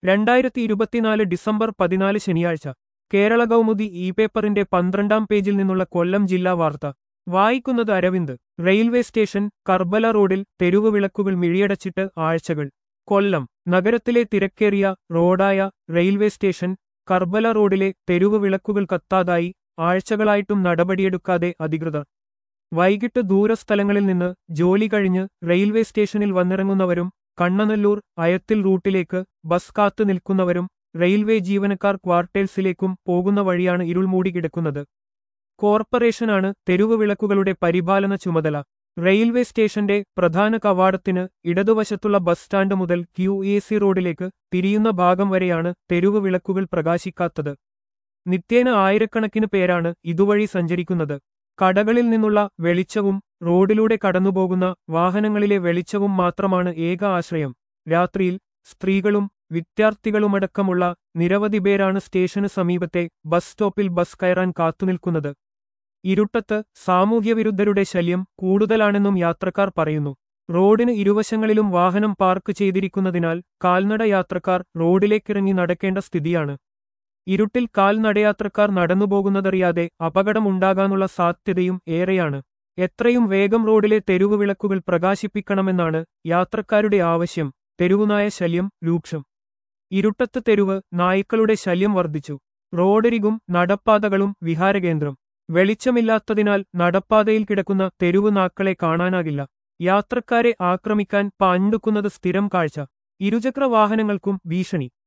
രണ്ടായിരത്തി ഇരുപത്തിനാല് ഡിസംബർ പതിനാല് ശനിയാഴ്ച കേരള കൗമുദി ഇ പേപ്പറിന്റെ പന്ത്രണ്ടാം പേജിൽ നിന്നുള്ള കൊല്ലം ജില്ലാ വാർത്ത വായിക്കുന്നത് അരവിന്ദ് റെയിൽവേ സ്റ്റേഷൻ കർബല റോഡിൽ തെരുവ് വിളക്കുകൾ മിഴിയടച്ചിട്ട് ആഴ്ചകൾ കൊല്ലം നഗരത്തിലെ തിരക്കേറിയ റോഡായ റെയിൽവേ സ്റ്റേഷൻ കർബല റോഡിലെ തെരുവ് വിളക്കുകൾ കത്താതായി ആഴ്ചകളായിട്ടും നടപടിയെടുക്കാതെ അധികൃതർ വൈകിട്ട് ദൂരസ്ഥലങ്ങളിൽ നിന്ന് ജോലി കഴിഞ്ഞ് റെയിൽവേ സ്റ്റേഷനിൽ വന്നിറങ്ങുന്നവരും കണ്ണനല്ലൂർ അയത്തിൽ റൂട്ടിലേക്ക് ബസ് കാത്തു നിൽക്കുന്നവരും റെയിൽവേ ജീവനക്കാർ ക്വാർട്ടേഴ്സിലേക്കും പോകുന്ന വഴിയാണ് ഇരുൾ മൂടി കിടക്കുന്നത് കോർപ്പറേഷനാണ് തെരുവ് വിളക്കുകളുടെ പരിപാലന ചുമതല റെയിൽവേ സ്റ്റേഷന്റെ പ്രധാന കവാടത്തിന് ഇടതുവശത്തുള്ള ബസ് സ്റ്റാൻഡ് മുതൽ ക്യു എ സി റോഡിലേക്ക് തിരിയുന്ന ഭാഗം വരെയാണ് തെരുവ് വിളക്കുകൾ പ്രകാശിക്കാത്തത് നിത്യേന ആയിരക്കണക്കിന് പേരാണ് ഇതുവഴി സഞ്ചരിക്കുന്നത് കടകളിൽ നിന്നുള്ള വെളിച്ചവും റോഡിലൂടെ കടന്നുപോകുന്ന വാഹനങ്ങളിലെ വെളിച്ചവും മാത്രമാണ് ഏക ആശ്രയം രാത്രിയിൽ സ്ത്രീകളും വിദ്യാർത്ഥികളുമടക്കമുള്ള നിരവധി പേരാണ് സ്റ്റേഷന് സമീപത്തെ ബസ് സ്റ്റോപ്പിൽ ബസ് കയറാൻ കാത്തുനിൽക്കുന്നത് ഇരുട്ടത്ത് സാമൂഹ്യവിരുദ്ധരുടെ ശല്യം കൂടുതലാണെന്നും യാത്രക്കാർ പറയുന്നു റോഡിന് ഇരുവശങ്ങളിലും വാഹനം പാർക്ക് ചെയ്തിരിക്കുന്നതിനാൽ കാൽനട യാത്രക്കാർ റോഡിലേക്കിറങ്ങി നടക്കേണ്ട സ്ഥിതിയാണ് ഇരുട്ടിൽ കാൽനടയാത്രക്കാർ നടന്നുപോകുന്നതറിയാതെ അപകടമുണ്ടാകാനുള്ള സാധ്യതയും ഏറെയാണ് എത്രയും വേഗം റോഡിലെ തെരുവ് വിളക്കുകൾ പ്രകാശിപ്പിക്കണമെന്നാണ് യാത്രക്കാരുടെ ആവശ്യം തെരുവുനായ ശല്യം രൂക്ഷം ഇരുട്ടത്ത് തെരുവ് നായ്ക്കളുടെ ശല്യം വർദ്ധിച്ചു റോഡരികും നടപ്പാതകളും വിഹാരകേന്ദ്രം വെളിച്ചമില്ലാത്തതിനാൽ നടപ്പാതയിൽ കിടക്കുന്ന തെരുവ് നാക്കളെ കാണാനാകില്ല യാത്രക്കാരെ ആക്രമിക്കാൻ പാഞ്ഞുടുക്കുന്നത് സ്ഥിരം കാഴ്ച ഇരുചക്ര വാഹനങ്ങൾക്കും ഭീഷണി